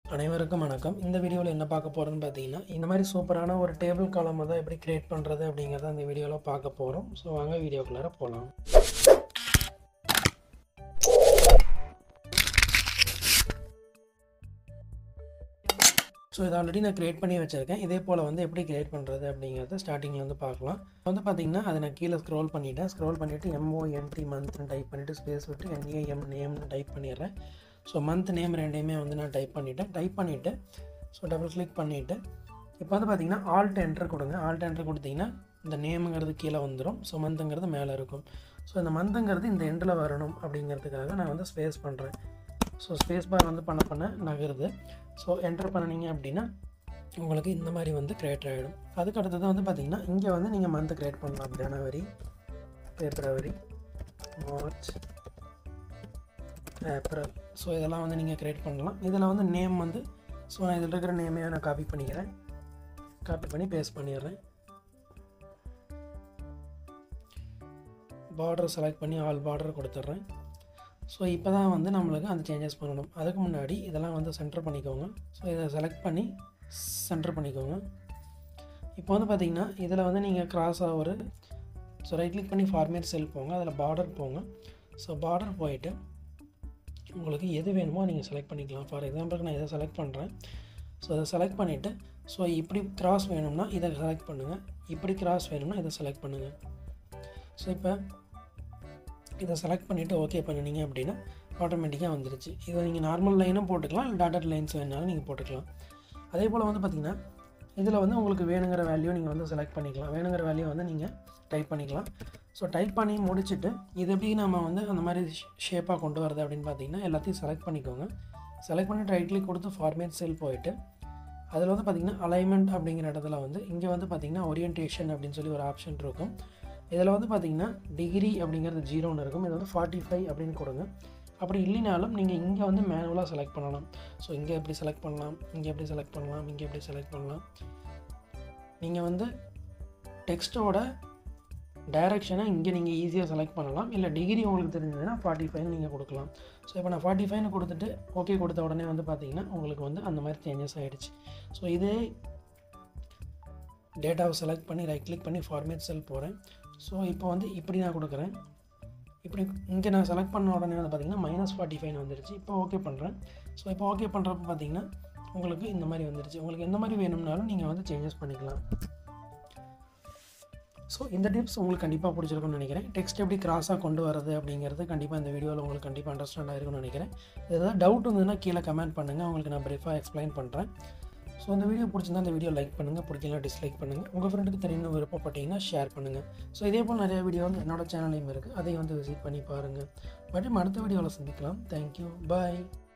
அனைவருக்கும் வணக்கம் இந்த வீடியோவில் என்ன பார்க்க போகிறோன்னு பார்த்தீங்கன்னா இந்த மாதிரி சூப்பரான ஒரு டேபிள் காலம் தான் எப்படி கிரியேட் பண்ணுறது அப்படிங்கிறத இந்த வீடியோவில் பார்க்க போகிறோம் ஸோ வாங்க வீடியோக்குள்ளார போகலாம் ஸோ இதை ஆல்ரெடி நான் க்ரியேட் பண்ணி வச்சுருக்கேன் இதே போல் வந்து எப்படி க்ரியேட் பண்ணுறது அப்படிங்கிறத ஸ்டார்டிங்கில் வந்து பார்க்கலாம் வந்து பார்த்தீங்கன்னா அதை நான் கீழே ஸ்க்ரோல் பண்ணிவிட்டேன் ஸ்க்ரோல் பண்ணிவிட்டு எம்ஓஎன்டி மந்த்னு டைப் பண்ணிவிட்டு ஸ்பேஸ் விட்டு என்ஏஎம் நேம்னு டைப் பண்ணிடுறேன் ஸோ மந்த் நேம் ரெண்டையுமே வந்து நான் டைப் பண்ணிவிட்டேன் டைப் பண்ணிவிட்டு ஸோ டபுள் கிளிக் பண்ணிவிட்டு இப்போ வந்து பார்த்தீங்கன்னா ஆல்ட் என்டர் கொடுங்க ஆல்ட் என்டர் கொடுத்தீங்கன்னா இந்த நேமுங்கிறது கீழே வந்துடும் ஸோ மந்த்துங்கிறது மேலே இருக்கும் ஸோ இந்த மந்த்துங்கிறது இந்த எண்டில் வரணும் அப்படிங்கிறதுக்காக நான் வந்து ஸ்பேஸ் பண்ணுறேன் ஸோ ஸ்பேஸ் பார் வந்து பண்ண பண்ண நகருது ஸோ என்டர் பண்ணினீங்க அப்படின்னா உங்களுக்கு இந்த மாதிரி வந்து க்ரியேட் ஆகிடும் அதுக்கு அடுத்தது வந்து பார்த்திங்கன்னா இங்கே வந்து நீங்கள் மந்த் க்ரியேட் பண்ணலாம் ஜனவரி பிப்ரவரி மார்ச் ஏப்ரல் ஸோ இதெல்லாம் வந்து நீங்கள் க்ரியேட் பண்ணலாம் இதில் வந்து நேம் வந்து ஸோ நான் இதில் இருக்கிற நேமே நான் காப்பி பண்ணிக்கிறேன் காப்பி பண்ணி பேஸ்ட் பண்ணிடுறேன் பார்டர் செலக்ட் பண்ணி ஆல் பார்டர் கொடுத்துட்றேன் ஸோ இப்போ தான் வந்து நம்மளுக்கு அந்த சேஞ்சஸ் பண்ணணும் அதுக்கு முன்னாடி இதெல்லாம் வந்து சென்டர் பண்ணிக்கோங்க ஸோ இதை செலக்ட் பண்ணி சென்டர் பண்ணிக்கோங்க இப்போ வந்து பார்த்திங்கன்னா இதில் வந்து நீங்கள் கிராஸாக ஒரு ஸோ ரைட் கிளிக் பண்ணி ஃபார்மேட் செல் போங்க அதில் பார்டர் போங்க ஸோ பார்டர் போயிட்டு உங்களுக்கு எது வேணுமோ நீங்கள் செலக்ட் பண்ணிக்கலாம் ஃபார் எக்ஸாம்பிளுக்கு நான் இதை செலக்ட் பண்ணுறேன் ஸோ அதை செலக்ட் பண்ணிவிட்டு ஸோ இப்படி கிராஸ் வேணும்னா இதை செலக்ட் பண்ணுங்கள் இப்படி கிராஸ் வேணும்னா இதை செலக்ட் பண்ணுங்கள் ஸோ இப்போ இதை செலக்ட் பண்ணிவிட்டு ஓகே பண்ணினீங்க அப்படின்னா ஆட்டோமேட்டிக்காக வந்துருச்சு இதை நீங்கள் நார்மல் லைனும் போட்டுக்கலாம் இல்லை டாட்டட் லைன்ஸ் வேணாலும் நீங்கள் போட்டுக்கலாம் அதே போல் வந்து பார்த்திங்கன்னா இதில் வந்து உங்களுக்கு வேணுங்கிற வேல்யூ நீங்கள் வந்து செலக்ட் பண்ணிக்கலாம் வேணுங்கிற வேல்யூ வந்து நீங்கள் டைப் பண்ணிக்கலாம் ஸோ டைப் பண்ணி முடிச்சுட்டு இது எப்படி நம்ம வந்து அந்த மாதிரி ஷேப்பாக கொண்டு வரது அப்படின்னு பார்த்தீங்கன்னா எல்லாத்தையும் செலக்ட் பண்ணிக்கோங்க செலக்ட் பண்ணிட்டு ரைட் கிளிக் கொடுத்து ஃபார்மேட் செல் போயிட்டு அதில் வந்து பார்த்திங்கன்னா அலைன்மெண்ட் அப்படிங்கிற இடத்துல வந்து இங்கே வந்து பார்த்திங்கன்னா ஓரியன்டேஷன் அப்படின்னு சொல்லி ஒரு ஆப்ஷன் இருக்கும் இதில் வந்து பார்த்திங்கன்னா டிகிரி அப்படிங்கிறது ஜீரோன்னு இருக்கும் இது வந்து ஃபார்ட்டி ஃபைவ் அப்படின்னு கொடுங்க அப்படி இல்லைனாலும் நீங்கள் இங்கே வந்து மேனுவலாக செலக்ட் பண்ணலாம் ஸோ இங்கே எப்படி செலக்ட் பண்ணலாம் இங்கே எப்படி செலக்ட் பண்ணலாம் இங்கே எப்படி செலக்ட் பண்ணலாம் நீங்கள் வந்து டெக்ஸ்ட்டோட டைரக்ஷனை இங்கே நீங்கள் ஈஸியாக செலக்ட் பண்ணலாம் இல்லை டிகிரி உங்களுக்கு தெரிஞ்சதுன்னா ஃபார்ட்டி ஃபைவ்னு நீங்கள் கொடுக்கலாம் ஸோ இப்போ நான் ஃபார்ட்டி ஃபைவ்னு கொடுத்துட்டு ஓகே கொடுத்த உடனே வந்து பார்த்தீங்கன்னா உங்களுக்கு வந்து அந்த மாதிரி சேஞ்சஸ் ஆகிடுச்சு ஸோ இதே டேட்டாவை செலக்ட் பண்ணி ரைட் கிளிக் பண்ணி ஃபார்மேட் செல் போகிறேன் ஸோ இப்போ வந்து இப்படி நான் கொடுக்குறேன் இப்படி இங்கே நான் செலக்ட் பண்ண உடனே வந்து பார்த்திங்கன்னா மைனஸ் ஃபார்ட்டி ஃபைவ் வந்துருச்சு இப்போ ஓகே பண்ணுறேன் ஸோ இப்போ ஓகே பண்ணுறப்ப பார்த்தீங்கன்னா உங்களுக்கு இந்த மாதிரி வந்துருச்சு உங்களுக்கு எந்த மாதிரி வேணும்னாலும் நீங்கள் வந்து சேஞ்சஸ் பண்ணிக்கலாம் ஸோ இந்த டிப்ஸ் உங்களுக்கு கண்டிப்பாக பிடிச்சிருக்கும்னு நினைக்கிறேன் டெக்ஸ்ட் எப்படி கிராஸாக கொண்டு வரது அப்படிங்கிறது கண்டிப்பாக இந்த வீடியோவில் உங்களுக்கு கண்டிப்பாக அண்டர்ஸ்டாண்ட் ஆயிருக்கும்னு நினைக்கிறேன் ஏதாவது டவுட் இருந்ததுன்னா கீழே கமெண்ட் பண்ணுங்கள் உங்களுக்கு நான் ப்ரீஃபாக எக்ஸ்பிளைன் பண்ணுறேன் ஸோ இந்த வீடியோ பிடிச்சிருந்தா இந்த வீடியோ லைக் பண்ணுங்கள் பிடிக்கலாம் டிஸ்லைக் பண்ணுங்கள் உங்கள் ஃப்ரெண்டுக்கு தெரியணும் விருப்பப்பட்டீங்கன்னா ஷேர் பண்ணுங்கள் ஸோ இதே போல் நிறைய வீடியோ வந்து என்னோட சேனல்லையும் இருக்குது அதையும் வந்து விசிட் பண்ணி பாருங்கள் மறுபடியும் அடுத்த வீடியோவில் சந்திக்கலாம் தேங்க்யூ பாய்